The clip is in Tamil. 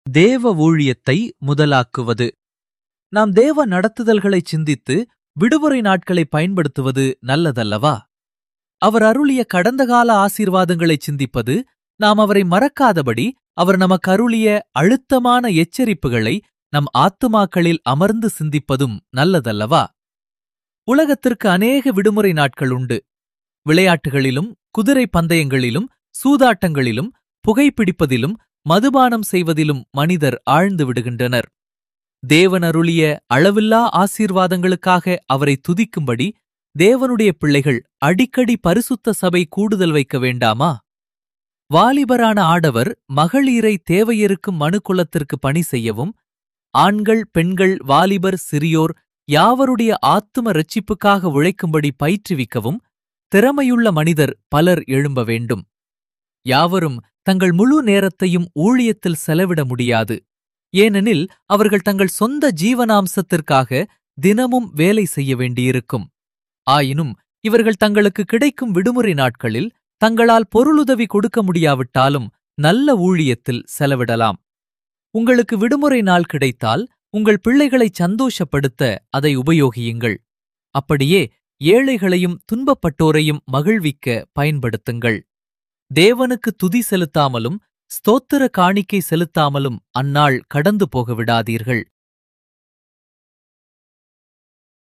தேவ ஊழியத்தை முதலாக்குவது நாம் தேவ நடத்துதல்களை சிந்தித்து விடுமுறை நாட்களை பயன்படுத்துவது நல்லதல்லவா அவர் அருளிய கடந்த கால ஆசீர்வாதங்களை சிந்திப்பது நாம் அவரை மறக்காதபடி அவர் நமக்கு அருளிய அழுத்தமான எச்சரிப்புகளை நம் ஆத்துமாக்களில் அமர்ந்து சிந்திப்பதும் நல்லதல்லவா உலகத்திற்கு அநேக விடுமுறை நாட்கள் உண்டு விளையாட்டுகளிலும் குதிரை பந்தயங்களிலும் சூதாட்டங்களிலும் புகைப்பிடிப்பதிலும் மதுபானம் செய்வதிலும் மனிதர் ஆழ்ந்து விடுகின்றனர் தேவன் அருளிய அளவில்லா ஆசீர்வாதங்களுக்காக அவரை துதிக்கும்படி தேவனுடைய பிள்ளைகள் அடிக்கடி பரிசுத்த சபை கூடுதல் வைக்க வேண்டாமா வாலிபரான ஆடவர் மகளீரை தேவையிருக்கும் மனுக்குலத்திற்கு பணி செய்யவும் ஆண்கள் பெண்கள் வாலிபர் சிறியோர் யாவருடைய ஆத்தும இரட்சிப்புக்காக உழைக்கும்படி பயிற்றுவிக்கவும் திறமையுள்ள மனிதர் பலர் எழும்ப வேண்டும் யாவரும் தங்கள் முழு நேரத்தையும் ஊழியத்தில் செலவிட முடியாது ஏனெனில் அவர்கள் தங்கள் சொந்த ஜீவனாம்சத்திற்காக தினமும் வேலை செய்ய வேண்டியிருக்கும் ஆயினும் இவர்கள் தங்களுக்கு கிடைக்கும் விடுமுறை நாட்களில் தங்களால் பொருளுதவி கொடுக்க முடியாவிட்டாலும் நல்ல ஊழியத்தில் செலவிடலாம் உங்களுக்கு விடுமுறை நாள் கிடைத்தால் உங்கள் பிள்ளைகளை சந்தோஷப்படுத்த அதை உபயோகியுங்கள் அப்படியே ஏழைகளையும் துன்பப்பட்டோரையும் மகிழ்விக்க பயன்படுத்துங்கள் தேவனுக்கு துதி செலுத்தாமலும் ஸ்தோத்திர காணிக்கை செலுத்தாமலும் அந்நாள் கடந்து போக விடாதீர்கள்